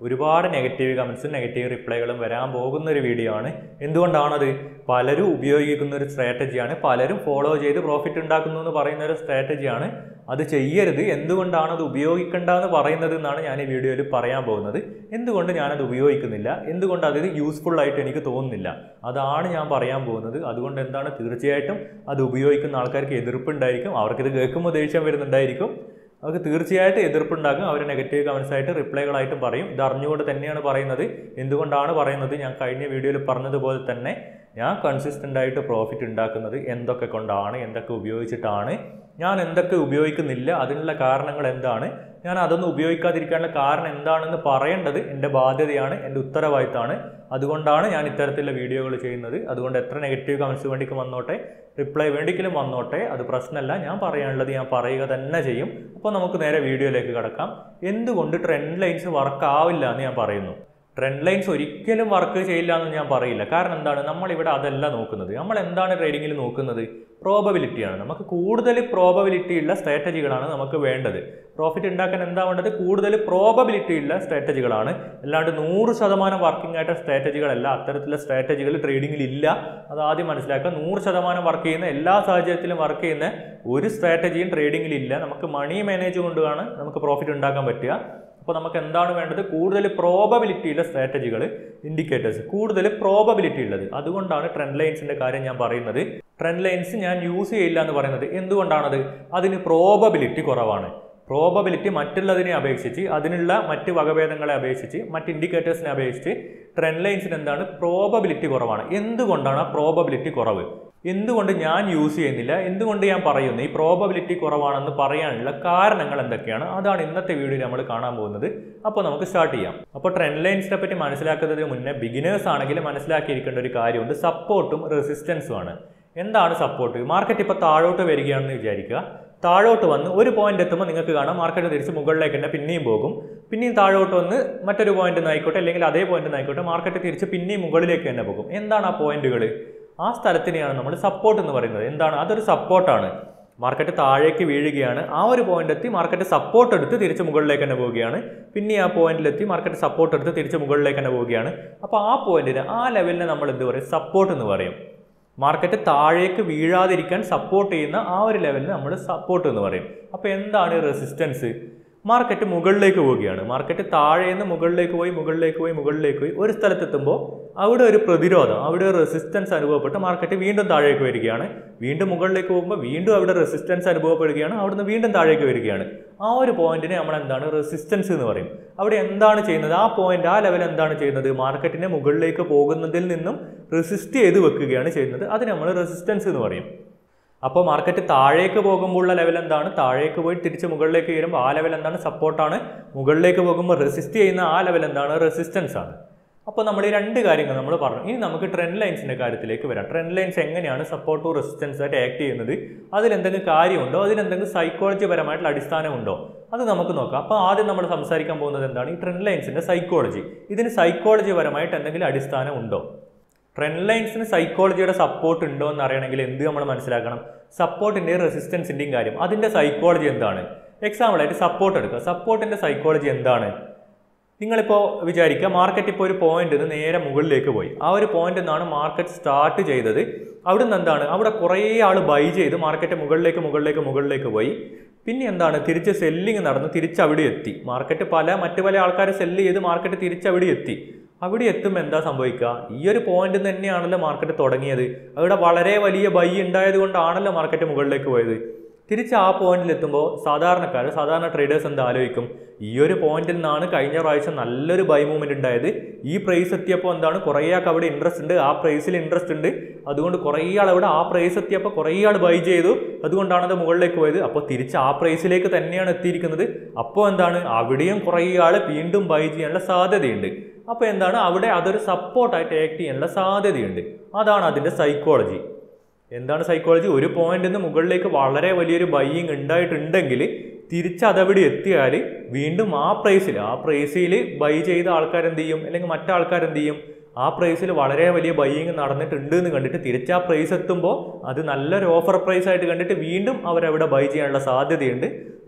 ഒരുപാട് നെഗറ്റീവ് കമൻസും നെഗറ്റീവ് റിപ്ലൈകളും വരാൻ പോകുന്ന ഒരു വീഡിയോ ആണ് എന്തുകൊണ്ടാണത് പലരും ഉപയോഗിക്കുന്ന ഒരു സ്ട്രാറ്റജിയാണ് പലരും ഫോളോ ചെയ്ത് പ്രോഫിറ്റ് ഉണ്ടാക്കുന്നു എന്ന് പറയുന്ന ഒരു സ്ട്രാറ്റജിയാണ് അത് ചെയ്യരുത് എന്തുകൊണ്ടാണ് അത് ഉപയോഗിക്കേണ്ട എന്ന് പറയുന്നത് എന്നാണ് ഞാൻ ഈ വീഡിയോയിൽ പറയാൻ പോകുന്നത് എന്തുകൊണ്ട് ഞാനത് ഉപയോഗിക്കുന്നില്ല എന്തുകൊണ്ട് അത് യൂസ്ഫുൾ ആയിട്ട് എനിക്ക് തോന്നുന്നില്ല അതാണ് ഞാൻ പറയാൻ പോകുന്നത് അതുകൊണ്ട് എന്താണ് തീർച്ചയായിട്ടും അത് ഉപയോഗിക്കുന്ന ആൾക്കാർക്ക് എതിർപ്പുണ്ടായിരിക്കും അവർക്കിത് കേൾക്കുമ്പോൾ ദേഷ്യം വരുന്നുണ്ടായിരിക്കും അവർക്ക് തീർച്ചയായിട്ടും എതിർപ്പുണ്ടാക്കും അവർ നെഗറ്റീവ് കമൻസ് ആയിട്ട് റിപ്ലൈകളായിട്ടും പറയും ഇത് അറിഞ്ഞുകൊണ്ട് തന്നെയാണ് പറയുന്നത് എന്തുകൊണ്ടാണ് പറയുന്നത് ഞാൻ കഴിഞ്ഞ വീഡിയോയിൽ പറഞ്ഞതുപോലെ തന്നെ ഞാൻ കൺസിസ്റ്റൻ്റ് ആയിട്ട് പ്രോഫിറ്റ് ഉണ്ടാക്കുന്നത് എന്തൊക്കെ കൊണ്ടാണ് എന്തൊക്കെ ഉപയോഗിച്ചിട്ടാണ് ഞാൻ എന്തൊക്കെ ഉപയോഗിക്കുന്നില്ല അതിനുള്ള കാരണങ്ങൾ എന്താണ് ഞാൻ അതൊന്നും ഉപയോഗിക്കാതിരിക്കാനുള്ള കാരണം എന്താണെന്ന് പറയേണ്ടത് എൻ്റെ ബാധ്യതയാണ് എൻ്റെ ഉത്തരവാദിത്തമാണ് അതുകൊണ്ടാണ് ഞാൻ ഇത്തരത്തിലുള്ള വീഡിയോകൾ ചെയ്യുന്നത് അതുകൊണ്ട് എത്ര നെഗറ്റീവ് കമൻസ് വേണ്ടിക്ക് വന്നോട്ടെ റിപ്ലൈ വേണ്ടിക്കലും വന്നോട്ടെ അത് പ്രശ്നമല്ല ഞാൻ പറയാനുള്ളത് ഞാൻ പറയുക തന്നെ ചെയ്യും അപ്പോൾ നമുക്ക് നേരെ വീഡിയോയിലേക്ക് കിടക്കാം എന്തുകൊണ്ട് ട്രെൻഡ് ലൈൻസ് വർക്ക് ആവില്ല എന്ന് ഞാൻ പറയുന്നു ട്രെൻഡ് ലൈൻസ് ഒരിക്കലും വർക്ക് ചെയ്യില്ല എന്ന് ഞാൻ പറയില്ല കാരണം എന്താണ് നമ്മളിവിടെ അതല്ല നോക്കുന്നത് നമ്മൾ എന്താണ് ട്രേഡിങ്ങിൽ നോക്കുന്നത് പ്രോബബിലിറ്റിയാണ് നമുക്ക് കൂടുതൽ പ്രോബബിലിറ്റി ഉള്ള സ്ട്രാറ്റജികളാണ് നമുക്ക് വേണ്ടത് പ്രോഫിറ്റ് ഉണ്ടാക്കാൻ എന്താ വേണ്ടത് കൂടുതൽ പ്രോബബിലിറ്റി ഉള്ള സ്ട്രാറ്റജികളാണ് അല്ലാണ്ട് നൂറ് ശതമാനം വർക്കിംഗ് ആയിട്ട് സ്ട്രാറ്റജികളല്ല അത്തരത്തിലുള്ള സ്ട്രാറ്റജികൾ ട്രേഡിങ്ങിൽ ഇല്ല അത് ആദ്യം മനസ്സിലാക്കുക നൂറ് ശതമാനം വർക്ക് ചെയ്യുന്ന എല്ലാ സാഹചര്യത്തിലും വർക്ക് ചെയ്യുന്ന ഒരു സ്ട്രാറ്റജിയും ട്രേഡിങ്ങിൽ ഇല്ല നമുക്ക് മണി മാനേജ് കൊണ്ടാണ് നമുക്ക് പ്രോഫിറ്റ് ഉണ്ടാക്കാൻ പറ്റുക അപ്പോൾ നമുക്ക് എന്താണ് വേണ്ടത് കൂടുതൽ പ്രോബബിലിറ്റി ഉള്ള സ്ട്രാറ്റജികൾ ഇൻഡിക്കേറ്റേഴ്സ് കൂടുതൽ പ്രോബബിലിറ്റി ഉള്ളത് അതുകൊണ്ടാണ് ട്രെൻഡ് ലൈൻസിന്റെ കാര്യം ഞാൻ പറയുന്നത് ട്രെൻഡ് ലൈൻസ് ഞാൻ യൂസ് ചെയ്യില്ല എന്ന് പറയുന്നത് എന്തുകൊണ്ടാണത് അതിന് പ്രോബബിലിറ്റി കുറവാണ് പ്രോബബിലിറ്റി മറ്റുള്ളതിനെ അപേക്ഷിച്ച് അതിനുള്ള മറ്റ് വകഭേദങ്ങളെ അപേക്ഷിച്ച് മറ്റ് ഇൻഡിക്കേറ്റേഴ്സിനെ അപേക്ഷിച്ച് ട്രെൻഡ് ലൈൻസിന് എന്താണ് പ്രോബബിലിറ്റി കുറവാണ് എന്തുകൊണ്ടാണ് ആ പ്രോബബിലിറ്റി കുറവ് എന്തുകൊണ്ട് ഞാൻ യൂസ് ചെയ്യുന്നില്ല എന്തുകൊണ്ട് ഞാൻ പറയുന്നു ഈ പ്രോബബിലിറ്റി കുറവാണെന്ന് പറയാനുള്ള കാരണങ്ങൾ എന്തൊക്കെയാണ് അതാണ് ഇന്നത്തെ വീഡിയോയിൽ നമ്മൾ കാണാൻ പോകുന്നത് അപ്പോൾ നമുക്ക് സ്റ്റാർട്ട് ചെയ്യാം അപ്പോൾ ട്രെൻഡ് ലൈൻസിനെ പറ്റി മനസ്സിലാക്കുന്നതിന് മുന്നേ ബിഗിനേഴ്സ് ആണെങ്കിൽ മനസ്സിലാക്കിയിരിക്കേണ്ട ഒരു കാര്യമുണ്ട് സപ്പോർട്ടും റെസിസ്റ്റൻസും ആണ് എന്താണ് സപ്പോർട്ട് മാർക്കറ്റ് ഇപ്പോൾ താഴോട്ട് വരികയാണെന്ന് വിചാരിക്കുക താഴോട്ട് വന്ന് ഒരു പോയിന്റ് എത്തുമ്പോൾ നിങ്ങൾക്ക് കാണാം മാർക്കറ്റ് തിരിച്ച് മുകളിലേക്ക് തന്നെ പിന്നെയും പോകും പിന്നെയും താഴോട്ട് വന്ന് മറ്റൊരു പോയിന്റ് ആയിക്കോട്ടെ അല്ലെങ്കിൽ അതേ പോയിന്റ് ആയിക്കോട്ടെ മാർക്കറ്റ് തിരിച്ച് പിന്നെയും മുകളിലേക്ക് തന്നെ പോകും എന്താണ് ആ പോയിന്റുകൾ ആ സ്ഥലത്തിനെയാണ് നമ്മൾ സപ്പോർട്ട് എന്ന് പറയുന്നത് എന്താണ് അതൊരു സപ്പോർട്ടാണ് മാർക്കറ്റ് താഴേക്ക് വീഴുകയാണ് ആ ഒരു പോയിന്റ് എത്തി മാർക്കറ്റ് സപ്പോർട്ട് എടുത്ത് തിരിച്ച് മുകളിലേക്ക് തന്നെ പോവുകയാണ് പിന്നെ ആ പോയിന്റിലെത്തി മാർക്കറ്റ് സപ്പോർട്ട് എടുത്ത് തിരിച്ച് മുകളിലേക്ക് തന്നെ പോവുകയാണ് അപ്പോൾ ആ പോയിന്റിന് ആ ലെവലിനെ നമ്മൾ എന്ത് പറയും സപ്പോർട്ട് എന്ന് പറയും മാർക്കറ്റ് താഴേക്ക് വീഴാതിരിക്കാൻ സപ്പോർട്ട് ചെയ്യുന്ന ആ ഒരു ലെവലിന് നമ്മൾ സപ്പോർട്ട് എന്ന് പറയും അപ്പോൾ എന്താണ് റെസിസ്റ്റൻസ് മാർക്കറ്റ് മുകളിലേക്ക് പോവുകയാണ് മാർക്കറ്റ് താഴെ നിന്ന് മുകളിലേക്ക് പോയി മുകളിലേക്ക് പോയി മുകളിലേക്ക് പോയി ഒരു സ്ഥലത്തെത്തുമ്പോൾ അവിടെ ഒരു പ്രതിരോധം അവിടെ ഒരു റെസിസ്റ്റൻസ് അനുഭവപ്പെട്ട് മാർക്കറ്റ് വീണ്ടും താഴേക്ക് വരികയാണ് വീണ്ടും മുകളിലേക്ക് പോകുമ്പോൾ വീണ്ടും അവിടെ റെസിസ്റ്റൻസ് അനുഭവപ്പെടുകയാണ് അവിടുന്ന് വീണ്ടും താഴേക്ക് വരികയാണ് ആ ഒരു പോയിന്റിനെ നമ്മൾ എന്താണ് റെസിസ്റ്റൻസ് എന്ന് പറയും അവിടെ എന്താണ് ചെയ്യുന്നത് ആ പോയിന്റ് ആ ലെവൽ എന്താണ് ചെയ്യുന്നത് മാർക്കറ്റിനെ മുകളിലേക്ക് പോകുന്നതിൽ നിന്നും റെസിസ്റ്റ് ചെയ്ത് വെക്കുകയാണ് ചെയ്യുന്നത് അതിന് നമ്മൾ റെസിസ്റ്റൻസ് എന്ന് പറയും അപ്പോൾ മാർക്കറ്റ് താഴേക്ക് പോകുമ്പോഴുള്ള ലെവൽ എന്താണ് താഴേക്ക് പോയി തിരിച്ച് മുകളിലേക്ക് വരുമ്പോൾ ആ ലെവൽ എന്താണ് സപ്പോർട്ടാണ് മുകളിലേക്ക് പോകുമ്പോൾ റെസിസ്റ്റ് ചെയ്യുന്ന ആ ലെവൽ എന്താണ് റെസിസ്റ്റൻസ് ആണ് അപ്പോൾ നമ്മൾ ഈ രണ്ട് കാര്യങ്ങൾ നമ്മൾ പറഞ്ഞു ഇനി നമുക്ക് ട്രെൻഡ് ലൈൻസിൻ്റെ കാര്യത്തിലേക്ക് വരാം ട്രെൻഡ് ലൈൻസ് എങ്ങനെയാണ് സപ്പോർട്ടും റെസിസ്റ്റൻസ് ആയിട്ട് ആക്ട് ചെയ്യുന്നത് അതിലെന്തെങ്കിലും കാര്യമുണ്ടോ അതിലെന്തെങ്കിലും സൈക്കോളജി പരമായിട്ടുള്ള അടിസ്ഥാനമുണ്ടോ അത് നമുക്ക് നോക്കാം അപ്പോൾ ആദ്യം നമ്മൾ സംസാരിക്കാൻ പോകുന്നത് എന്താണ് ഈ ട്രെൻഡ് ലൈൻസിൻ്റെ സൈക്കോളജി ഇതിന് സൈക്കോളജി പരമായിട്ട് എന്തെങ്കിലും അടിസ്ഥാനം ഉണ്ടോ ട്രെൻഡ് ലൈൻസിന് സൈക്കോളജിയുടെ സപ്പോർട്ട് ഉണ്ടോ എന്ന് അറിയണമെങ്കിൽ എന്ത് നമ്മൾ മനസ്സിലാക്കണം സപ്പോർട്ടിൻ്റെയും റെസിസ്റ്റൻസിൻ്റെയും കാര്യം അതിൻ്റെ സൈക്കോളജി എന്താണ് എക്സാമ്പിളായിട്ട് സപ്പോർട്ട് എടുക്കുക സപ്പോർട്ടിൻ്റെ സൈക്കോളജി എന്താണ് നിങ്ങളിപ്പോൾ വിചാരിക്കുക മാർക്കറ്റ് ഇപ്പോൾ ഒരു പോയിന്റ് നിന്ന് നേരെ മുകളിലേക്ക് പോയി ആ ഒരു പോയിന്റ് നിന്നാണ് മാർക്കറ്റ് സ്റ്റാർട്ട് ചെയ്തത് അവിടെ നിന്ന് എന്താണ് അവിടെ കുറേ ആൾ ബൈ ചെയ്ത് മാർക്കറ്റ് മുകളിലേക്ക് മുകളിലേക്ക് മുകളിലേക്ക് പോയി പിന്നെ എന്താണ് തിരിച്ച് സെല്ലിങ് നടന്ന് തിരിച്ച് അവിടെ എത്തി മാർക്കറ്റ് പല മറ്റു പല ആൾക്കാർ സെല്ല് ചെയ്ത് മാർക്കറ്റ് തിരിച്ച് അവിടെ എത്തി അവിടെ എത്തുമ്പോൾ എന്താ സംഭവിക്കുക ഈ ഒരു പോയിന്റ് തന്നെയാണല്ലോ മാർക്കറ്റ് തുടങ്ങിയത് അവിടെ വളരെ വലിയ ബൈ ഉണ്ടായത് കൊണ്ടാണല്ലോ മാർക്കറ്റ് മുകളിലേക്ക് പോയത് തിരിച്ച് ആ പോയിന്റിൽ എത്തുമ്പോൾ സാധാരണക്കാർ സാധാരണ ട്രേഡേഴ്സ് എന്താ ആലോചിക്കും ഈ ഒരു പോയിന്റിൽ നിന്നാണ് കഴിഞ്ഞ പ്രാവശ്യം നല്ലൊരു ബൈ മൂവ്മെന്റ് ഉണ്ടായത് ഈ പ്രൈസ് എത്തിയപ്പോൾ എന്താണ് കുറേ ആൾക്ക് അവിടെ ഇൻട്രസ്റ്റ് ഉണ്ട് ആ പ്രൈസിൽ ഇൻട്രസ്റ്റ് ഉണ്ട് അതുകൊണ്ട് കുറേ ആൾ അവിടെ ആ പ്രൈസ് എത്തിയപ്പോൾ കുറേ ആൾ ബൈ ചെയ്തു അതുകൊണ്ടാണ് അത് മുകളിലേക്ക് പോയത് അപ്പോൾ തിരിച്ച് ആ പ്രൈസിലേക്ക് തന്നെയാണ് എത്തിയിരിക്കുന്നത് അപ്പോൾ എന്താണ് അവിടെയും കുറേ ആൾ വീണ്ടും ബൈ ചെയ്യാനുള്ള സാധ്യതയുണ്ട് അപ്പോൾ എന്താണ് അവിടെ അതൊരു സപ്പോർട്ടായിട്ട് ആക്ട് ചെയ്യാനുള്ള സാധ്യതയുണ്ട് അതാണ് അതിൻ്റെ സൈക്കോളജി എന്താണ് സൈക്കോളജി ഒരു പോയിന്റിൽ നിന്ന് മുകളിലേക്ക് വളരെ വലിയൊരു ബൈയിങ് ഉണ്ടായിട്ടുണ്ടെങ്കിൽ തിരിച്ച് അതവിടെ എത്തിയാൽ വീണ്ടും ആ പ്രൈസിൽ ആ പ്രൈസിൽ ബൈ ചെയ്ത ആൾക്കാർ എന്ത് ചെയ്യും അല്ലെങ്കിൽ മറ്റാൾക്കാർ എന്ത് ചെയ്യും ആ പ്രൈസിൽ വളരെ വലിയ ബൈയിങ് നടന്നിട്ടുണ്ട് എന്ന് കണ്ടിട്ട് തിരിച്ച് ആ പ്രൈസ് എത്തുമ്പോൾ അത് നല്ലൊരു ഓഫർ പ്രൈസ് ആയിട്ട് കണ്ടിട്ട് വീണ്ടും അവരവിടെ ബൈ ചെയ്യാനുള്ള സാധ്യതയുണ്ട്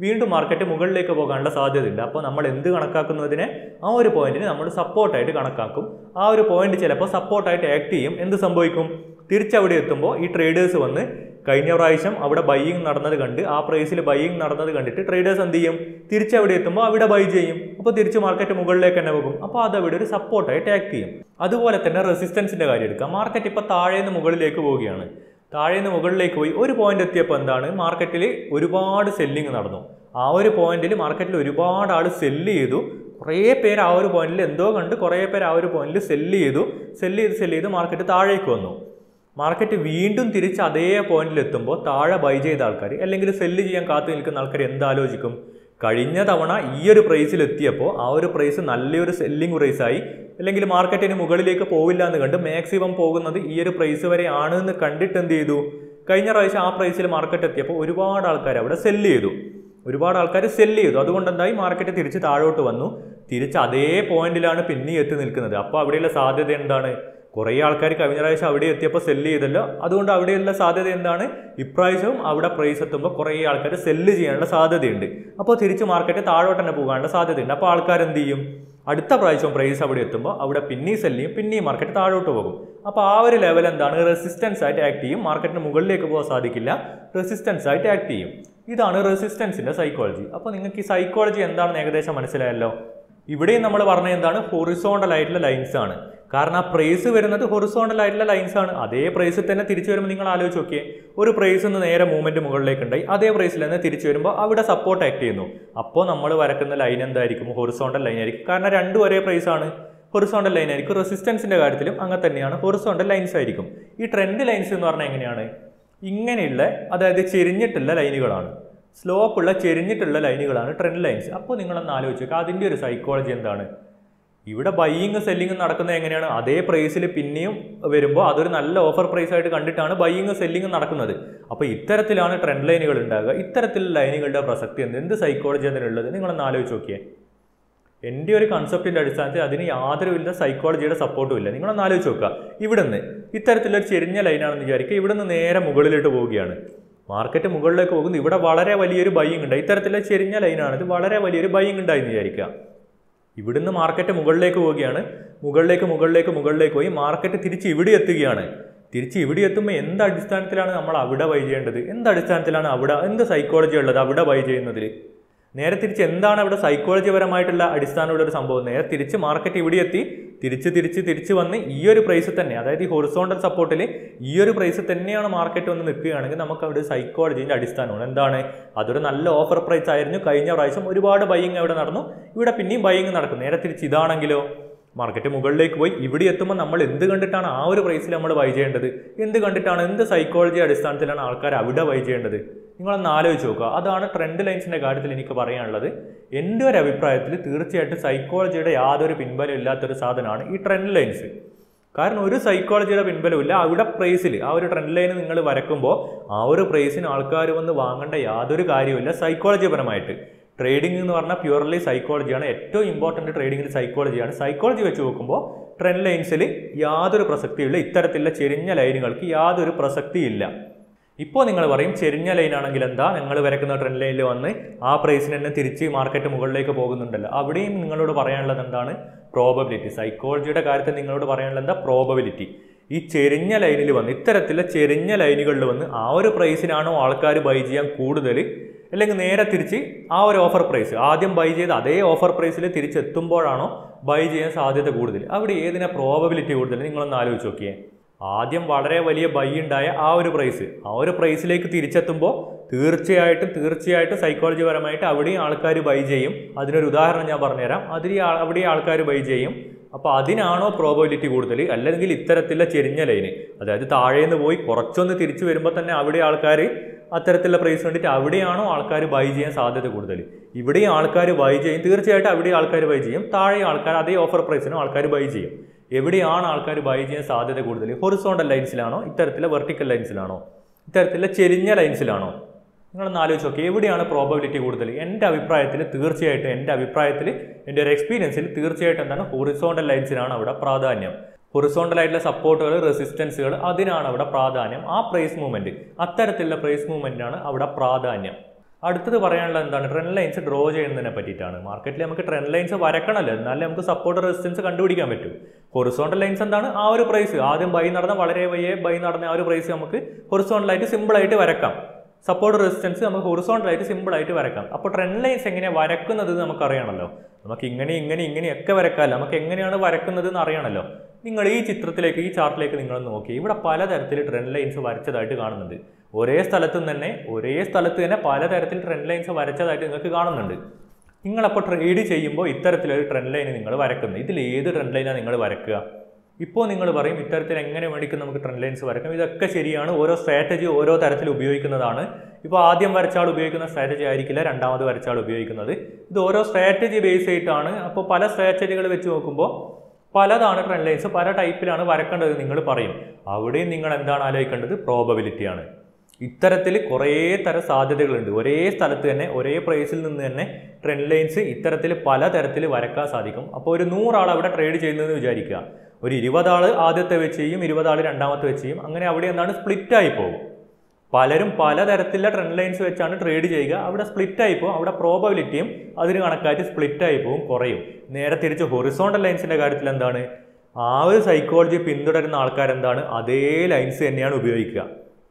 വീണ്ടും മാർക്കറ്റ് മുകളിലേക്ക് പോകാനുള്ള സാധ്യതയുണ്ട് അപ്പോൾ നമ്മൾ എന്ത് കണക്കാക്കുന്നതിനെ ആ ഒരു പോയിന്റിന് നമ്മൾ സപ്പോർട്ടായിട്ട് കണക്കാക്കും ആ ഒരു പോയിന്റ് ചിലപ്പോൾ സപ്പോർട്ടായിട്ട് ആക്ട് ചെയ്യും എന്ത് സംഭവിക്കും തിരിച്ചവിടെ എത്തുമ്പോൾ ഈ ട്രേഡേഴ്സ് വന്ന് കഴിഞ്ഞ പ്രാവശ്യം അവിടെ ബൈയിങ് നടന്നത് കണ്ട് ആ പ്രൈസിൽ ബൈയിങ് നടന്നത് കണ്ടിട്ട് ട്രേഡേഴ്സ് എന്ത് ചെയ്യും തിരിച്ചവിടെ എത്തുമ്പോൾ അവിടെ ബൈ ചെയ്യും അപ്പോൾ തിരിച്ച് മാർക്കറ്റ് മുകളിലേക്ക് തന്നെ പോകും അപ്പോൾ അത് അവിടെ ഒരു സപ്പോർട്ടായിട്ട് ആക്ട് ചെയ്യും അതുപോലെ തന്നെ റെസിസ്റ്റൻസിന്റെ കാര്യം എടുക്കാം മാർക്കറ്റ് ഇപ്പോൾ താഴെ നിന്ന് മുകളിലേക്ക് പോവുകയാണ് താഴെ നിന്ന് മുകളിലേക്ക് പോയി ഒരു പോയിന്റ് എത്തിയപ്പോൾ എന്താണ് മാർക്കറ്റിൽ ഒരുപാട് സെല്ലിങ് നടന്നു ആ ഒരു പോയിന്റിൽ മാർക്കറ്റിൽ ഒരുപാട് ആൾ സെല്ല് ചെയ്തു കുറേ പേര് ആ ഒരു പോയിന്റിൽ എന്തോ കണ്ട് കുറേ പേര് ആ ഒരു പോയിന്റിൽ സെല്ല് ചെയ്തു സെല്ല് ചെയ്ത് സെല്ല് ചെയ്ത് മാർക്കറ്റ് താഴേക്ക് വന്നു മാർക്കറ്റ് വീണ്ടും തിരിച്ച് അതേ പോയിന്റിൽ എത്തുമ്പോൾ താഴെ ബൈ ചെയ്ത ആൾക്കാർ അല്ലെങ്കിൽ സെല്ല് ചെയ്യാൻ കാത്തു നിൽക്കുന്ന ആൾക്കാർ എന്താലോചിക്കും കഴിഞ്ഞ തവണ ഈ ഒരു പ്രൈസിൽ എത്തിയപ്പോൾ ആ ഒരു പ്രൈസ് നല്ലൊരു സെല്ലിംഗ് പ്രൈസായി അല്ലെങ്കിൽ മാർക്കറ്റിന് മുകളിലേക്ക് പോവില്ല എന്ന് കണ്ട് മാക്സിമം പോകുന്നത് ഈ ഒരു പ്രൈസ് വരെ ആണ് എന്ന് കണ്ടിട്ട് എന്ത് ചെയ്തു കഴിഞ്ഞ പ്രാവശ്യം ആ പ്രൈസിൽ മാർക്കറ്റ് എത്തിയപ്പോൾ ഒരുപാട് ആൾക്കാർ അവിടെ സെല്ല് ചെയ്തു ഒരുപാട് ആൾക്കാർ സെല്ല് ചെയ്തു അതുകൊണ്ട് എന്തായി മാർക്കറ്റ് തിരിച്ച് താഴോട്ട് വന്നു തിരിച്ച് അതേ പോയിന്റിലാണ് പിന്നെ എത്തി നിൽക്കുന്നത് അപ്പോൾ അവിടെയുള്ള സാധ്യത എന്താണ് കുറേ ആൾക്കാർ കഴിഞ്ഞ പ്രാവശ്യം അവിടെ എത്തിയപ്പോൾ സെല്ല് ചെയ്തല്ലോ അതുകൊണ്ട് അവിടെയുള്ള സാധ്യത എന്താണ് ഇപ്രാവശ്യവും അവിടെ പ്രൈസ് എത്തുമ്പോൾ കുറേ ആൾക്കാർ സെല്ല് ചെയ്യാനുള്ള സാധ്യതയുണ്ട് അപ്പോൾ തിരിച്ച് മാർക്കറ്റ് താഴോട്ട് തന്നെ പോകാനുള്ള സാധ്യതയുണ്ട് അപ്പോൾ ആൾക്കാർ എന്ത് ചെയ്യും അടുത്ത പ്രാവശ്യം പ്രൈസ് അവിടെ എത്തുമ്പോൾ അവിടെ പിന്നെയും സെല്ല് ചെയ്യും പിന്നെയും മാർക്കറ്റ് താഴോട്ട് പോകും അപ്പോൾ ആ ഒരു ലെവൽ എന്താണ് റെസിസ്റ്റൻസ് ആയിട്ട് ആക്ട് ചെയ്യും മാർക്കറ്റിന് മുകളിലേക്ക് പോകാൻ സാധിക്കില്ല റെസിസ്റ്റൻസ് ആയിട്ട് ആക്ട് ചെയ്യും ഇതാണ് റെസിസ്റ്റൻസിന്റെ സൈക്കോളജി അപ്പോൾ നിങ്ങൾക്ക് ഈ സൈക്കോളജി എന്താണെന്ന് ഏകദേശം മനസ്സിലായല്ലോ ഇവിടെയും നമ്മൾ പറഞ്ഞ എന്താണ് ഹൊറിസോണ്ടൽ ആയിട്ടുള്ള ലൈൻസ് ആണ് കാരണം ആ പ്രൈസ് വരുന്നത് ഹൊറിസോണ്ടൽ ആയിട്ടുള്ള ലൈൻസ് ആണ് അതേ പ്രൈസിൽ തന്നെ തിരിച്ചു വരുമ്പോൾ നിങ്ങൾ ആലോചിച്ച് നോക്കിയേ ഒരു പ്രൈസ് നിന്ന് നേരെ മൂവ്മെന്റ് മുകളിലേക്ക് ഉണ്ടായി അതേ പ്രൈസിൽ തന്നെ തിരിച്ചു വരുമ്പോൾ അവിടെ സപ്പോർട്ട് ആക്ട് ചെയ്യുന്നു അപ്പോൾ നമ്മൾ വരക്കുന്ന ലൈൻ എന്തായിരിക്കും ഹൊറിസോണ്ടൽ ലൈൻ ആയിരിക്കും കാരണം രണ്ടും ഒരേ പ്രൈസ് ആണ് ഹൊറിസോണ്ടൽ ലൈൻ ആയിരിക്കും റെസിസ്റ്റൻസിന്റെ കാര്യത്തിലും അങ്ങനെ തന്നെയാണ് ഹൊറിസോണ്ടൽ ലൈൻസ് ആയിരിക്കും ഈ ട്രെൻഡ് ലൈൻസ് എന്ന് പറഞ്ഞാൽ എങ്ങനെയാണ് ഇങ്ങനെയുള്ള അതായത് ചെരിഞ്ഞിട്ടുള്ള ലൈനുകളാണ് സ്ലോപ്പ് ഉള്ള ചെരിഞ്ഞിട്ടുള്ള ലൈനുകളാണ് ട്രെൻഡ് ലൈൻസ് അപ്പോൾ നിങ്ങളൊന്ന് ആലോചിച്ച് നോക്കുക അതിൻ്റെ ഒരു സൈക്കോളജി എന്താണ് ഇവിടെ ബൈയിങ് സെല്ലിങ് നടക്കുന്നത് എങ്ങനെയാണ് അതേ പ്രൈസിൽ പിന്നെയും വരുമ്പോൾ അതൊരു നല്ല ഓഫർ പ്രൈസ് ആയിട്ട് കണ്ടിട്ടാണ് ബൈയിങ് സെല്ലിങ് നടക്കുന്നത് അപ്പോൾ ഇത്തരത്തിലാണ് ട്രെൻഡ് ലൈനുകൾ ഉണ്ടാകുക ഇത്തരത്തിലുള്ള ലൈനുകളുടെ പ്രസക്തി എന്ത് എന്ത് സൈക്കോളജി അതിനുള്ളത് നിങ്ങളൊന്ന് ആലോചിച്ച് നോക്കിയേ എൻ്റെ ഒരു കൺസെപ്റ്റിൻ്റെ അടിസ്ഥാനത്തിൽ അതിന് യാതൊരുവിധ സൈക്കോളജിയുടെ സപ്പോർട്ടും ഇല്ല നിങ്ങളൊന്ന് ആലോചിച്ച് നോക്കുക ഇവിടുന്ന് ഇത്തരത്തിലൊരു ചെരിഞ്ഞ ലൈനാണെന്ന് വിചാരിക്കുക ഇവിടുന്ന് നേരെ മുകളിലോട്ട് പോവുകയാണ് മാർക്കറ്റ് മുകളിലേക്ക് പോകുന്നു ഇവിടെ വളരെ വലിയൊരു ബൈയിങ് ഉണ്ട് ഇത്തരത്തിലുള്ള ചെരിഞ്ഞ ലൈനാണ് ഇത് വളരെ വലിയൊരു ബൈയിങ് ഉണ്ടായി എന്ന് വിചാരിക്കുക ഇവിടുന്ന് മാർക്കറ്റ് മുകളിലേക്ക് പോവുകയാണ് മുകളിലേക്ക് മുകളിലേക്ക് മുകളിലേക്ക് പോയി മാർക്കറ്റ് തിരിച്ച് ഇവിടെ എത്തുകയാണ് തിരിച്ച് ഇവിടെ എത്തുമ്പോൾ എന്ത് അടിസ്ഥാനത്തിലാണ് നമ്മൾ അവിടെ ബൈ ചെയ്യേണ്ടത് എന്ത് അടിസ്ഥാനത്തിലാണ് അവിടെ എന്ത് സൈക്കോളജി ഉള്ളത് അവിടെ ബൈ ചെയ്യുന്നതിൽ നേരെ തിരിച്ച് എന്താണ് അവിടെ സൈക്കോളജി പരമായിട്ടുള്ള അടിസ്ഥാനമുള്ള ഒരു സംഭവം നേരെ തിരിച്ച് മാർക്കറ്റ് ഇവിടെ എത്തി തിരിച്ച് തിരിച്ച് തിരിച്ച് വന്ന് ഈ ഒരു പ്രൈസ് തന്നെ അതായത് ഈ ഹൊറിസോണ്ടൽ സപ്പോർട്ടിൽ ഈ ഒരു പ്രൈസ് തന്നെയാണ് മാർക്കറ്റ് വന്ന് നിൽക്കുകയാണെങ്കിൽ നമുക്ക് അവിടെ സൈക്കോളജിൻ്റെ അടിസ്ഥാനമാണ് എന്താണ് അതൊരു നല്ല ഓഫർ പ്രൈസ് ആയിരുന്നു കഴിഞ്ഞ പ്രാവശ്യം ഒരുപാട് ബൈയിങ് അവിടെ നടന്നു ഇവിടെ പിന്നെയും ബൈയിങ് നടക്കും നേരെ തിരിച്ച് ഇതാണെങ്കിലോ മാർക്കറ്റ് മുകളിലേക്ക് പോയി ഇവിടെ എത്തുമ്പോൾ നമ്മൾ എന്ത് കണ്ടിട്ടാണ് ആ ഒരു പ്രൈസിൽ നമ്മൾ ബൈ ചെയ്യേണ്ടത് എന്ത് കണ്ടിട്ടാണ് എന്ത് സൈക്കോളജി അടിസ്ഥാനത്തിലാണ് ആൾക്കാർ അവിടെ ബൈ ചെയ്യേണ്ടത് നിങ്ങളൊന്ന് ആലോചിച്ച് നോക്കുക അതാണ് ട്രെൻഡ് ലൈൻസിന്റെ കാര്യത്തിൽ എനിക്ക് പറയാനുള്ളത് എൻ്റെ ഒരു അഭിപ്രായത്തിൽ തീർച്ചയായിട്ടും സൈക്കോളജിയുടെ യാതൊരു പിൻബലം ഇല്ലാത്തൊരു സാധനമാണ് ഈ ട്രെൻഡ് ലൈൻസ് കാരണം ഒരു സൈക്കോളജിയുടെ പിൻബലമില്ല അവിടെ പ്രൈസിൽ ആ ഒരു ട്രെൻഡ് ലൈൻ നിങ്ങൾ വരക്കുമ്പോൾ ആ ഒരു പ്രൈസിന് ആൾക്കാർ വന്ന് വാങ്ങേണ്ട യാതൊരു കാര്യമില്ല സൈക്കോളജി പരമായിട്ട് ട്രേഡിംഗ് എന്ന് പറഞ്ഞാൽ പ്യുവർലി സൈക്കോളജിയാണ് ഏറ്റവും ഇമ്പോർട്ടൻറ്റ് ട്രേഡിംഗിൽ സൈക്കോളജിയാണ് സൈക്കോളജി വെച്ച് നോക്കുമ്പോൾ ട്രെൻഡ് ലൈൻസിൽ യാതൊരു പ്രസക്തിയില്ല ഇത്തരത്തിലുള്ള ചെരിഞ്ഞ ലൈനുകൾക്ക് യാതൊരു പ്രസക്തിയില്ല ഇപ്പോൾ നിങ്ങൾ പറയും ചെരിഞ്ഞ ലൈൻ ആണെങ്കിൽ എന്താ നിങ്ങൾ വരക്കുന്ന ട്രെൻഡ് ലൈനിൽ വന്ന് ആ പ്രൈസിന് തന്നെ തിരിച്ച് മാർക്കറ്റ് മുകളിലേക്ക് പോകുന്നുണ്ടല്ലോ അവിടെയും നിങ്ങളോട് പറയാനുള്ളത് എന്താണ് പ്രോബബിലിറ്റി സൈക്കോളജിയുടെ കാര്യത്തിൽ നിങ്ങളോട് പറയാനുള്ളത് എന്താ പ്രോബബിലിറ്റി ഈ ചെരിഞ്ഞ ലൈനിൽ വന്ന് ഇത്തരത്തിലുള്ള ചെരിഞ്ഞ ലൈനുകളിൽ വന്ന് ആ ഒരു പ്രൈസിനാണോ ആൾക്കാർ ബൈ ചെയ്യാൻ കൂടുതൽ അല്ലെങ്കിൽ നേരെ തിരിച്ച് ആ ഒരു ഓഫർ പ്രൈസ് ആദ്യം ബൈ ചെയ്ത് അതേ ഓഫർ പ്രൈസിൽ തിരിച്ചെത്തുമ്പോഴാണോ ബൈ ചെയ്യാൻ സാധ്യത കൂടുതൽ അവിടെ ഏതിനാ പ്രോബബിലിറ്റി കൂടുതൽ നിങ്ങളൊന്ന് ആലോചിച്ച് നോക്കിയേ ആദ്യം വളരെ വലിയ ബൈ ഉണ്ടായ ആ ഒരു പ്രൈസ് ആ ഒരു പ്രൈസിലേക്ക് തിരിച്ചെത്തുമ്പോൾ തീർച്ചയായിട്ടും തീർച്ചയായിട്ടും സൈക്കോളജി പരമായിട്ട് അവിടെയും ആൾക്കാർ ബൈ ചെയ്യും അതിനൊരു ഉദാഹരണം ഞാൻ പറഞ്ഞുതരാം അതിൽ അവിടെ ആൾക്കാർ ബൈ ചെയ്യും അപ്പോൾ അതിനാണോ പ്രോബബിലിറ്റി കൂടുതൽ അല്ലെങ്കിൽ ഇത്തരത്തിലുള്ള ചെരിഞ്ഞ ലൈന് അതായത് താഴേന്ന് പോയി കുറച്ചൊന്ന് തിരിച്ചു വരുമ്പോൾ തന്നെ അവിടെ ആൾക്കാർ അത്തരത്തിലുള്ള പ്രൈസ് കണ്ടിട്ട് അവിടെയാണോ ആൾക്കാർ ബൈ ചെയ്യാൻ സാധ്യത കൂടുതൽ ഇവിടെയും ആൾക്കാർ ബൈ ചെയ്യും തീർച്ചയായിട്ടും അവിടെ ആൾക്കാർ ബൈ ചെയ്യും താഴെ ആൾക്കാർ അതേ ഓഫർ പ്രൈസിനും ആൾക്കാർ ബൈ ചെയ്യും എവിടെയാണ് ആൾക്കാർ ബൈ ചെയ്യാൻ സാധ്യത കൂടുതൽ ഹൊറിസോണ്ടൽ ലൈൻസിലാണോ ഇത്തരത്തിലെ വെർട്ടിക്കൽ ലൈൻസിലാണോ ഇത്തരത്തിലെ ചെരിഞ്ഞ ലൈൻസിലാണോ നിങ്ങളൊന്ന് ആലോചിച്ച് നോക്കി എവിടെയാണ് പ്രോബബിലിറ്റി കൂടുതൽ എൻ്റെ അഭിപ്രായത്തിൽ തീർച്ചയായിട്ടും എൻ്റെ അഭിപ്രായത്തിൽ എൻ്റെ ഒരു എക്സ്പീരിയൻസിൽ തീർച്ചയായിട്ടും എന്താണ് ഹൊറിസോണ്ടൽ ലൈൻസിനാണ് അവിടെ പ്രാധാന്യം ഹൊറിസോണ്ടൽ ആയിട്ടുള്ള സപ്പോർട്ടുകൾ റെസിസ്റ്റൻസുകൾ അതിനാണ് അവിടെ പ്രാധാന്യം ആ പ്രൈസ് മൂവ്മെന്റ് അത്തരത്തിലുള്ള പ്രൈസ് മൂവ്മെന്റിനാണ് അവിടെ പ്രാധാന്യം അടുത്തത് പറയാനുള്ളത് എന്താണ് ട്രെൻഡ് ലൈൻസ് ഡ്രോ ചെയ്യുന്നതിനെ പറ്റിയിട്ടാണ് മാർക്കറ്റിൽ നമുക്ക് ട്രെൻഡ് ലൈൻസ് വരക്കണമല്ലോ എന്നാലേ നമുക്ക് സപ്പോർട്ട് റെസിസ്റ്റൻസ് കണ്ടുപിടിക്കാൻ പറ്റും ഹൊറിസോണ്ടൽ ലൈൻസ് എന്താണ് ആ ഒരു പ്രൈസ് ആദ്യം ബൈ നടന്ന വളരെ വലിയ ബൈ നടന്ന ആ ഒരു പ്രൈസ് നമുക്ക് ഹൊറിസോണ്ടലായിട്ട് സിമ്പിളായിട്ട് വരക്കാം സപ്പോർട്ട് റെസിസ്റ്റൻസ് നമുക്ക് ഹൊറിസോണ്ടലായിട്ട് സിമ്പിളായിട്ട് വരക്കാം അപ്പോൾ ട്രെൻഡ് ലൈൻസ് എങ്ങനെയാണ് വരക്കുന്നത് എന്ന് നമുക്കറിയണമല്ലോ നമുക്ക് ഇങ്ങനെ ഇങ്ങനെ ഇങ്ങനെയൊക്കെ വരക്കാമല്ലോ നമുക്ക് എങ്ങനെയാണ് വരക്കുന്നത് എന്ന് അറിയണമല്ലോ നിങ്ങൾ ഈ ചിത്രത്തിലേക്ക് ഈ ചാർട്ടിലേക്ക് നിങ്ങൾ നോക്കി ഇവിടെ പലതരത്തിൽ ട്രെൻഡ് ലൈൻസ് വരച്ചതായിട്ട് കാണുന്നുണ്ട് ഒരേ സ്ഥലത്ത് തന്നെ ഒരേ സ്ഥലത്ത് തന്നെ പലതരത്തിൽ ട്രെൻഡ് ലൈൻസ് വരച്ചതായിട്ട് നിങ്ങൾക്ക് കാണുന്നുണ്ട് നിങ്ങളപ്പോൾ ട്രേഡ് ചെയ്യുമ്പോൾ ഇത്തരത്തിലൊരു ട്രെൻഡ് ലൈൻ നിങ്ങൾ വരക്കുന്നത് ഇതിൽ ഏത് ട്രെൻഡ് ലൈനാണ് നിങ്ങൾ വരക്കുക ഇപ്പോൾ നിങ്ങൾ പറയും ഇത്തരത്തിൽ എങ്ങനെ വേണ്ടിക്കും നമുക്ക് ട്രെൻഡ് ലൈൻസ് വരക്കാം ഇതൊക്കെ ശരിയാണ് ഓരോ സ്ട്രാറ്റജി ഓരോ തരത്തിൽ ഉപയോഗിക്കുന്നതാണ് ഇപ്പോൾ ആദ്യം വരച്ച ആൾ ഉപയോഗിക്കുന്ന സ്ട്രാറ്റജി ആയിരിക്കില്ല രണ്ടാമത് വരച്ച ആൾ ഉപയോഗിക്കുന്നത് ഇത് ഓരോ സ്ട്രാറ്റജി ബേസ് ആയിട്ടാണ് അപ്പോൾ പല സ്ട്രാറ്റജികൾ വെച്ച് നോക്കുമ്പോൾ പലതാണ് ട്രെൻഡ് ലൈൻസ് പല ടൈപ്പിലാണ് വരക്കേണ്ടത് നിങ്ങൾ പറയും അവിടെയും നിങ്ങൾ എന്താണ് ആലോചിക്കേണ്ടത് പ്രോബബിലിറ്റിയാണ് ഇത്തരത്തിൽ കുറേ തരം സാധ്യതകളുണ്ട് ഒരേ സ്ഥലത്ത് തന്നെ ഒരേ പ്രൈസിൽ നിന്ന് തന്നെ ട്രെൻഡ് ലൈൻസ് ഇത്തരത്തിൽ പല തരത്തിൽ വരക്കാൻ സാധിക്കും അപ്പോൾ ഒരു നൂറാൾ അവിടെ ട്രേഡ് ചെയ്യുന്നതെന്ന് വിചാരിക്കുക ഒരു ഇരുപതാൾ ആദ്യത്തെ വെച്ച് ചെയ്യും ഇരുപതാൾ രണ്ടാമത്തെ വെച്ച് ചെയ്യും അങ്ങനെ അവിടെ എന്താണ് സ്പ്ലിറ്റ് ആയി പോകും പലരും പലതരത്തിലുള്ള ട്രെൻഡ് ലൈൻസ് വെച്ചാണ് ട്രേഡ് ചെയ്യുക അവിടെ സ്പ്ലിറ്റ് ആയി പോകും അവിടെ പ്രോബബിലിറ്റിയും അതിന് കണക്കായിട്ട് സ്പ്ലിറ്റ് ആയി പോകും കുറയും നേരെ തിരിച്ച് ഹൊറിസോണ്ടൽ ലൈൻസിന്റെ കാര്യത്തിൽ എന്താണ് ആ ഒരു സൈക്കോളജി പിന്തുടരുന്ന ആൾക്കാരെന്താണ് അതേ ലൈൻസ് തന്നെയാണ് ഉപയോഗിക്കുക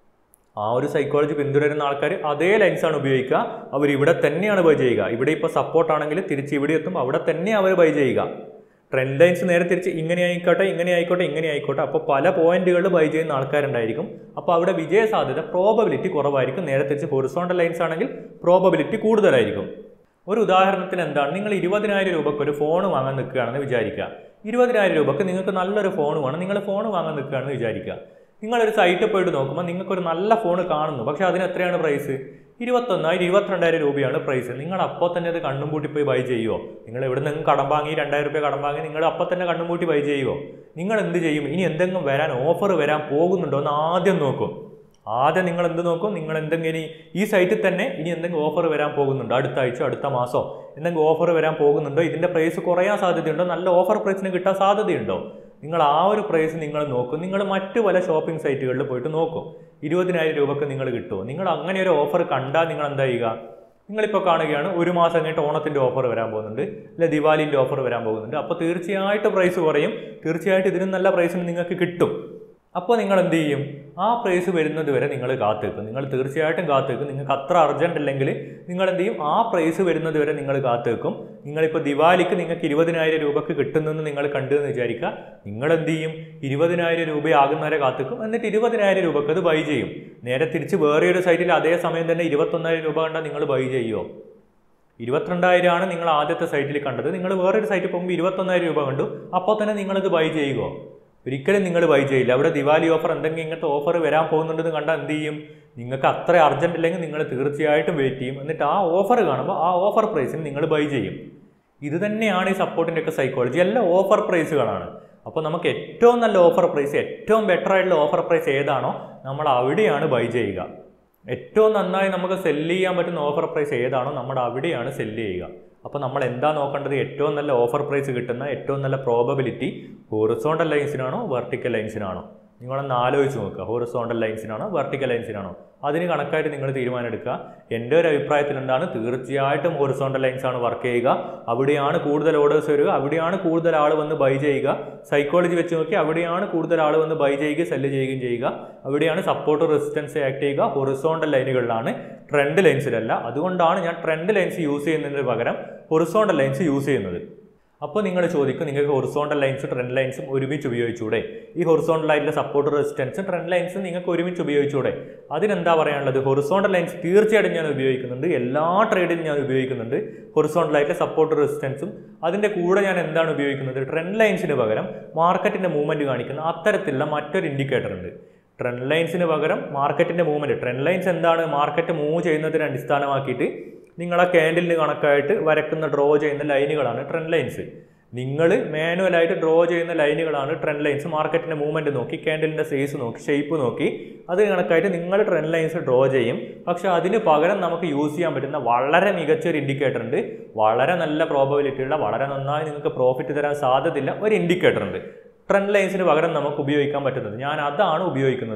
ആ ഒരു സൈക്കോളജി പിന്തുടരുന്ന ആൾക്കാർ അതേ ലൈൻസാണ് ഉപയോഗിക്കുക അവർ ഇവിടെ തന്നെയാണ് ബൈ ചെയ്യുക ഇവിടെ ഇപ്പോൾ സപ്പോർട്ട് ആണെങ്കിൽ തിരിച്ച് ഇവിടെ എത്തും അവിടെ തന്നെ അവർ ബൈ ചെയ്യുക ട്രെൻഡ് ലൈൻസ് നേരെ തിരിച്ച് ഇങ്ങനെ ആയിക്കോട്ടെ ഇങ്ങനെ ആയിക്കോട്ടെ ഇങ്ങനെ ആയിക്കോട്ടെ അപ്പോൾ പല പോയിന്റുകളിൽ ബൈ ചെയ്യുന്ന ആൾക്കാരുണ്ടായിരിക്കും അപ്പോൾ അവിടെ വിജയ സാധ്യത പ്രോബബിലിറ്റി കുറവായിരിക്കും നേരെ തിരിച്ച് ഹൊറിസോണ്ടൽ ലൈൻസ് ആണെങ്കിൽ പ്രോബബിലിറ്റി കൂടുതലായിരിക്കും ഒരു ഉദാഹരണത്തിന് എന്താണ് നിങ്ങൾ ഇരുപതിനായിരം രൂപയ്ക്ക് ഒരു ഫോൺ വാങ്ങാൻ നിൽക്കുകയാണെന്ന് വിചാരിക്കുക ഇരുപതിനായിരം രൂപയ്ക്ക് നിങ്ങൾക്ക് നല്ലൊരു ഫോൺ വേണം നിങ്ങൾ ഫോൺ വാങ്ങാൻ നിൽക്കുകയാണെന്ന് വിചാരിക്കുക നിങ്ങളൊരു സൈറ്റിൽ പോയിട്ട് നോക്കുമ്പോൾ നിങ്ങൾക്കൊരു നല്ല ഫോൺ കാണുന്നു പക്ഷേ അതിന് എത്രയാണ് പ്രൈസ് ഇരുപത്തൊന്നായിരം ഇരുപത്തിരണ്ടായിരം രൂപയാണ് പ്രൈസ് നിങ്ങൾ അപ്പോൾ തന്നെ അത് കണ്ണും പൂട്ടി പോയി ബൈ ചെയ്യുമോ നിങ്ങൾ എവിടെ നിന്ന് കടം വാങ്ങി രണ്ടായിരം രൂപ കടം വാങ്ങി നിങ്ങൾ അപ്പോൾ തന്നെ കണ്ണും പൂട്ടി ബൈ ചെയ്യുമോ നിങ്ങൾ എന്ത് ചെയ്യും ഇനി എന്തെങ്കിലും വരാൻ ഓഫർ വരാൻ പോകുന്നുണ്ടോ എന്ന് ആദ്യം നോക്കും ആദ്യം നിങ്ങൾ എന്ത് നോക്കും നിങ്ങൾ എന്തെങ്കിലും ഇനി ഈ സൈറ്റിൽ തന്നെ ഇനി എന്തെങ്കിലും ഓഫർ വരാൻ പോകുന്നുണ്ടോ അടുത്ത ആഴ്ച അടുത്ത മാസമോ എന്തെങ്കിലും ഓഫർ വരാൻ പോകുന്നുണ്ടോ ഇതിൻ്റെ പ്രൈസ് കുറയാൻ സാധ്യതയുണ്ടോ നല്ല ഓഫർ പ്രൈസിന് കിട്ടാൻ സാധ്യതയുണ്ടോ നിങ്ങൾ ആ ഒരു പ്രൈസ് നിങ്ങൾ നോക്കും നിങ്ങൾ മറ്റു പല ഷോപ്പിംഗ് സൈറ്റുകളിൽ പോയിട്ട് നോക്കും ഇരുപതിനായിരം രൂപക്ക് നിങ്ങൾ കിട്ടുമോ നിങ്ങൾ അങ്ങനെ ഒരു ഓഫർ കണ്ടാൽ നിങ്ങൾ എന്താ ചെയ്യുക നിങ്ങളിപ്പോൾ കാണുകയാണ് ഒരു മാസം കഴിഞ്ഞിട്ട് ഓണത്തിൻ്റെ ഓഫർ വരാൻ പോകുന്നുണ്ട് അല്ലെ ദിവാലിൻ്റെ ഓഫർ വരാൻ പോകുന്നുണ്ട് അപ്പോൾ തീർച്ചയായിട്ടും പ്രൈസ് കുറയും തീർച്ചയായിട്ടും ഇതിനും നല്ല പ്രൈസിന് നിങ്ങൾക്ക് കിട്ടും അപ്പോൾ നിങ്ങൾ എന്ത് ചെയ്യും ആ പ്രൈസ് വരുന്നത് വരെ നിങ്ങൾ കാത്തുവെക്കും നിങ്ങൾ തീർച്ചയായിട്ടും കാത്തുവെക്കും നിങ്ങൾക്ക് അത്ര അർജൻറ്റ് അല്ലെങ്കിൽ നിങ്ങൾ എന്ത് ചെയ്യും ആ പ്രൈസ് വരുന്നത് വരെ നിങ്ങൾ കാത്തുവെക്കും നിങ്ങളിപ്പോൾ ദിവാലിക്ക് നിങ്ങൾക്ക് ഇരുപതിനായിരം രൂപക്ക് കിട്ടുന്നെന്ന് നിങ്ങൾ കണ്ടു എന്ന് വിചാരിക്കുക നിങ്ങൾ എന്ത് ചെയ്യും ഇരുപതിനായിരം രൂപയാകുന്നവരെ കാത്തുവെക്കും എന്നിട്ട് ഇരുപതിനായിരം രൂപക്ക് അത് ബൈ ചെയ്യും നേരെ തിരിച്ച് വേറെ ഒരു സൈറ്റിൽ അതേ സമയം തന്നെ ഇരുപത്തൊന്നായിരം രൂപ കണ്ടാൽ നിങ്ങൾ ബൈ ചെയ്യുമോ ഇരുപത്തിരണ്ടായിരം ആണ് നിങ്ങൾ ആദ്യത്തെ സൈറ്റിൽ കണ്ടത് നിങ്ങൾ വേറൊരു സൈറ്റിൽ പോകുമ്പോൾ ഇരുപത്തൊന്നായിരം രൂപ കണ്ടു അപ്പോൾ തന്നെ നിങ്ങളത് ബൈ ചെയ്യുമോ ഒരിക്കലും നിങ്ങൾ ബൈ ചെയ്യില്ല അവിടെ ദിവാലി ഓഫർ എന്തെങ്കിലും ഇങ്ങനത്തെ ഓഫർ വരാൻ പോകുന്നുണ്ടെന്ന് കണ്ടാൽ എന്ത് ചെയ്യും നിങ്ങൾക്ക് അത്ര അർജന്റ് ഇല്ലെങ്കിൽ നിങ്ങൾ തീർച്ചയായിട്ടും വെയിറ്റ് ചെയ്യും എന്നിട്ട് ആ ഓഫർ കാണുമ്പോൾ ആ ഓഫർ പ്രൈസിന് നിങ്ങൾ ബൈ ചെയ്യും ഇത് തന്നെയാണ് ഈ സപ്പോർട്ടിൻ്റെ ഒക്കെ സൈക്കോളജി എല്ലാം ഓഫർ പ്രൈസുകളാണ് അപ്പോൾ നമുക്ക് ഏറ്റവും നല്ല ഓഫർ പ്രൈസ് ഏറ്റവും ബെറ്റർ ആയിട്ടുള്ള ഓഫർ പ്രൈസ് ഏതാണോ നമ്മൾ അവിടെയാണ് ബൈ ചെയ്യുക ഏറ്റവും നന്നായി നമുക്ക് സെല്ല് ചെയ്യാൻ പറ്റുന്ന ഓഫർ പ്രൈസ് ഏതാണോ നമ്മൾ അവിടെയാണ് സെല്ല് ചെയ്യുക അപ്പോൾ നമ്മൾ എന്താ നോക്കേണ്ടത് ഏറ്റവും നല്ല ഓഫർ പ്രൈസ് കിട്ടുന്ന ഏറ്റവും നല്ല പ്രോബബിലിറ്റി ഹോറിസോണ്ടൽ ലൈൻസിനാണോ വെർട്ടിക്കൽ ലൈൻസിനാണോ നിങ്ങളൊന്ന് ആലോചിച്ച് നോക്കുക ഹോറിസോണ്ടൽ ലൈൻസിനാണോ വെർട്ടിക്കൽ ലൈൻസിനാണോ അതിന് കണക്കായിട്ട് നിങ്ങൾ തീരുമാനം എടുക്കുക എൻ്റെ ഒരു അഭിപ്രായത്തിൽ എന്താണ് തീർച്ചയായിട്ടും ഹോറിസോണ്ടൽ ലൈൻസ് ആണ് വർക്ക് ചെയ്യുക അവിടെയാണ് കൂടുതൽ ഓർഡേഴ്സ് വരിക അവിടെയാണ് കൂടുതൽ ആൾ വന്ന് ബൈ ചെയ്യുക സൈക്കോളജി വെച്ച് നോക്കി അവിടെയാണ് കൂടുതൽ ആൾ വന്ന് ബൈ ചെയ്യുകയും സെല്ല് ചെയ്യുകയും ചെയ്യുക അവിടെയാണ് സപ്പോർട്ട് റെസിസ്റ്റൻസ് ആക്ട് ചെയ്യുക ഹൊറിസോണ്ടൽ ലൈനുകളിലാണ് ട്രെൻഡ് ലൈൻസിലല്ല അതുകൊണ്ടാണ് ഞാൻ ട്രെൻഡ് ലൈൻസ് യൂസ് ചെയ്യുന്നതിന് പകരം ഹൊറിസോണ്ടൽ ലൈൻസ് യൂസ് ചെയ്യുന്നത് അപ്പോൾ നിങ്ങൾ ചോദിക്കും നിങ്ങൾക്ക് ഹൊറിസോണ്ടൽ ലൈൻസും ട്രെൻഡ് ലൈൻസും ഒരുമിച്ച് ഉപയോഗിച്ചൂടെ ഈ ഹൊറിസോണ്ടൽ ലൈനിലെ സപ്പോർട്ട് റെസിസ്റ്റൻസും ട്രെൻഡ് ലൈൻസും നിങ്ങൾക്ക് ഒരുമിച്ച് ഉപയോഗിച്ചൂടെ അതിനെന്താ പറയാനുള്ളത് ഹൊറിസോണ്ടൽ ലൈൻസ് തീർച്ചയായിട്ടും ഞാൻ ഉപയോഗിക്കുന്നുണ്ട് എല്ലാ ട്രേഡിലും ഞാൻ ഉപയോഗിക്കുന്നുണ്ട് ഹൊറിസോണ്ടൽ ആയിട്ട് സപ്പോർട്ട് റെസിസ്റ്റൻസും അതിൻ്റെ കൂടെ ഞാൻ എന്താണ് ഉപയോഗിക്കുന്നത് ട്രെൻഡ് ലൈൻസിന് പകരം മാർക്കറ്റിൻ്റെ മൂവ്മെൻറ്റ് കാണിക്കുന്ന അത്തരത്തിലുള്ള മറ്റൊരു ഇൻഡിക്കേറ്റർ ഉണ്ട് ട്രെൻഡ് ലൈൻസിന് പകരം മാർക്കറ്റിൻ്റെ മൂവ്മെൻറ്റ് ട്രെൻഡ് ലൈൻസ് എന്താണ് മാർക്കറ്റ് മൂവ് ചെയ്യുന്നതിനെ അടിസ്ഥാനമാക്കിയിട്ട് നിങ്ങളെ ക്യാൻഡിലിന് കണക്കായിട്ട് വരക്കുന്ന ഡ്രോ ചെയ്യുന്ന ലൈനുകളാണ് ട്രെൻഡ് ലൈൻസ് നിങ്ങൾ മാനുവലായിട്ട് ഡ്രോ ചെയ്യുന്ന ലൈനുകളാണ് ട്രെൻഡ് ലൈൻസ് മാർക്കറ്റിൻ്റെ മൂവ്മെൻറ്റ് നോക്കി ക്യാൻഡിലിൻ്റെ സൈസ് നോക്കി ഷേപ്പ് നോക്കി അത് കണക്കായിട്ട് നിങ്ങൾ ട്രെൻഡ് ലൈൻസ് ഡ്രോ ചെയ്യും പക്ഷെ അതിന് പകരം നമുക്ക് യൂസ് ചെയ്യാൻ പറ്റുന്ന വളരെ മികച്ച ഒരു ഇൻഡിക്കേറ്റർ ഉണ്ട് വളരെ നല്ല പ്രോബബിലിറ്റി ഉള്ള വളരെ നന്നായി നിങ്ങൾക്ക് പ്രോഫിറ്റ് തരാൻ സാധ്യതയില്ല ഒരു ഇൻഡിക്കേറ്റർ ഉണ്ട് ട്രെൻഡ് ലൈൻസിന് പകരം നമുക്ക് ഉപയോഗിക്കാൻ പറ്റുന്നത് ഞാൻ അതാണ് ഉപയോഗിക്കുന്നത്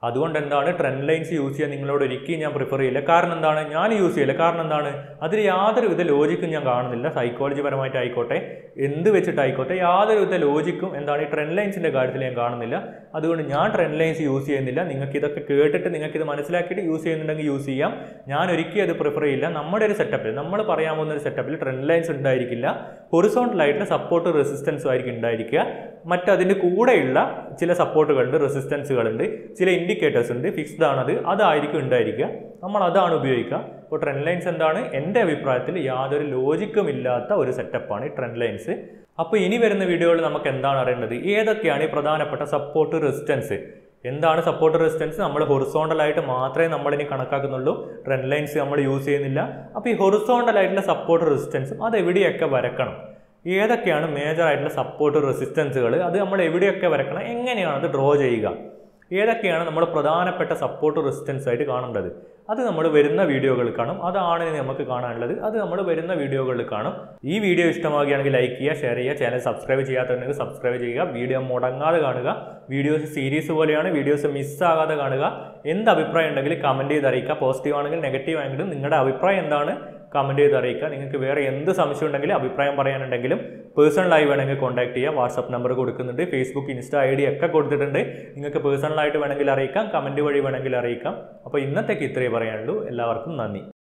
അതുകൊണ്ട് എന്താണ് ട്രെൻഡ് ലൈൻസ് യൂസ് ചെയ്യാൻ നിങ്ങളോട് ഒരിക്കലും ഞാൻ പ്രിഫർ ചെയ്യില്ല കാരണം എന്താണ് ഞാൻ യൂസ് ചെയ്യില്ല കാരണം എന്താണ് അതിൽ യാതൊരുവിധ ലോജിക്കും ഞാൻ കാണുന്നില്ല സൈക്കോളജി പരമായിട്ട് ആയിക്കോട്ടെ എന്ത് വെച്ചിട്ടായിക്കോട്ടെ യാതൊരുവിധ ലോജിക്കും എന്താണ് ഈ ട്രെൻഡ് ലൈൻസിൻ്റെ കാര്യത്തിൽ ഞാൻ കാണുന്നില്ല അതുകൊണ്ട് ഞാൻ ട്രെൻഡ് ലൈൻസ് യൂസ് ചെയ്യുന്നില്ല നിങ്ങൾക്ക് ഇതൊക്കെ കേട്ടിട്ട് നിങ്ങൾക്ക് ഇത് മനസ്സിലാക്കിയിട്ട് യൂസ് ചെയ്യുന്നുണ്ടെങ്കിൽ യൂസ് ചെയ്യാം ഞാൻ ഒരിക്കലും അത് പ്രിഫർ ചെയ്യില്ല നമ്മുടെ ഒരു സെറ്റപ്പിൽ നമ്മൾ പറയാൻ പോകുന്ന ഒരു സെറ്റപ്പിൽ ട്രെൻഡ് ലൈൻസ് ഉണ്ടായിരിക്കില്ല ഹൊറിസോണ്ടലായിട്ടുള്ള സപ്പോർട്ട് റെസിസ്റ്റൻസും ആയിരിക്കും ഉണ്ടായിരിക്കുക മറ്റതിൻ്റെ കൂടെയുള്ള ചില സപ്പോർട്ടുകളുണ്ട് റെസിസ്റ്റൻസുകളുണ്ട് ചില ഇൻഡിക്കേറ്റേഴ്സ് ഉണ്ട് ഫിക്സ്ഡ് ആണത് അതായിരിക്കും ഉണ്ടായിരിക്കുക നമ്മൾ അതാണ് ഉപയോഗിക്കുക അപ്പോൾ ട്രെൻഡ് ലൈൻസ് എന്താണ് എൻ്റെ അഭിപ്രായത്തിൽ യാതൊരു ലോജിക്കും ഇല്ലാത്ത ഒരു സെറ്റപ്പാണ് ഈ ട്രെൻഡ് ലൈൻസ് അപ്പോൾ ഇനി വരുന്ന വീഡിയോകളിൽ നമുക്ക് എന്താണ് അറിയേണ്ടത് ഏതൊക്കെയാണ് ഈ പ്രധാനപ്പെട്ട സപ്പോർട്ട് റെസിസ്റ്റൻസ് എന്താണ് സപ്പോർട്ട് റെസിസ്റ്റൻസ് നമ്മൾ ഹൊറിസോണ്ടലായിട്ട് മാത്രമേ നമ്മളിനി കണക്കാക്കുന്നുള്ളൂ ട്രെൻഡ് ലൈൻസ് നമ്മൾ യൂസ് ചെയ്യുന്നില്ല അപ്പോൾ ഈ ഹൊറിസോണ്ടലായിട്ടുള്ള സപ്പോർട്ട് റെസിസ്റ്റൻസും അത് എവിടെയൊക്കെ വരക്കണം ഏതൊക്കെയാണ് മേജർ ആയിട്ടുള്ള സപ്പോർട്ട് റെസിസ്റ്റൻസുകൾ അത് നമ്മൾ എവിടെയൊക്കെ വരക്കണം എങ്ങനെയാണ് അത് ഡ്രോ ചെയ്യുക ഏതൊക്കെയാണ് നമ്മൾ പ്രധാനപ്പെട്ട സപ്പോർട്ട് റെസിസ്റ്റൻസ് ആയിട്ട് കാണേണ്ടത് അത് നമ്മൾ വരുന്ന വീഡിയോകളിൽ കാണും അതാണ് ഇനി നമുക്ക് കാണാനുള്ളത് അത് നമ്മൾ വരുന്ന വീഡിയോകളിൽ കാണും ഈ വീഡിയോ ഇഷ്ടമാവുകയാണെങ്കിൽ ലൈക്ക് ചെയ്യുക ഷെയർ ചെയ്യുക ചാനൽ സബ്സ്ക്രൈബ് ചെയ്യാത്തവരുണ്ടെങ്കിൽ സബ്സ്ക്രൈബ് ചെയ്യുക വീഡിയോ മുടങ്ങാതെ കാണുക വീഡിയോസ് സീരീസ് പോലെയാണ് വീഡിയോസ് മിസ്സാകാതെ കാണുക എന്ത് അഭിപ്രായം ഉണ്ടെങ്കിൽ കമൻറ്റ് ചെയ്ത് അറിയിക്കുക പോസിറ്റീവ് ആണെങ്കിലും നെഗറ്റീവ് ആണെങ്കിലും നിങ്ങളുടെ അഭിപ്രായം എന്താണ് കമൻറ്റ് ചെയ്ത് അറിയിക്കുക നിങ്ങൾക്ക് വേറെ എന്ത് സംശയം ഉണ്ടെങ്കിലും അഭിപ്രായം പറയാനുണ്ടെങ്കിലും പേഴ്സണലായി വേണമെങ്കിൽ കോൺടാക്ട് ചെയ്യുക വാട്സപ്പ് നമ്പർ കൊടുക്കുന്നുണ്ട് ഫേസ്ബുക്ക് ഇൻസ്റ്റ ഐ ഡി ഒക്കെ കൊടുത്തിട്ടുണ്ട് നിങ്ങൾക്ക് പേഴ്സണലായിട്ട് വേണമെങ്കിൽ അറിയിക്കാം കമൻറ്റ് വഴി വേണമെങ്കിൽ അറിയിക്കാം അപ്പോൾ ഇന്നത്തേക്ക് ഇത്രയേ പറയാനുള്ളൂ എല്ലാവർക്കും നന്ദി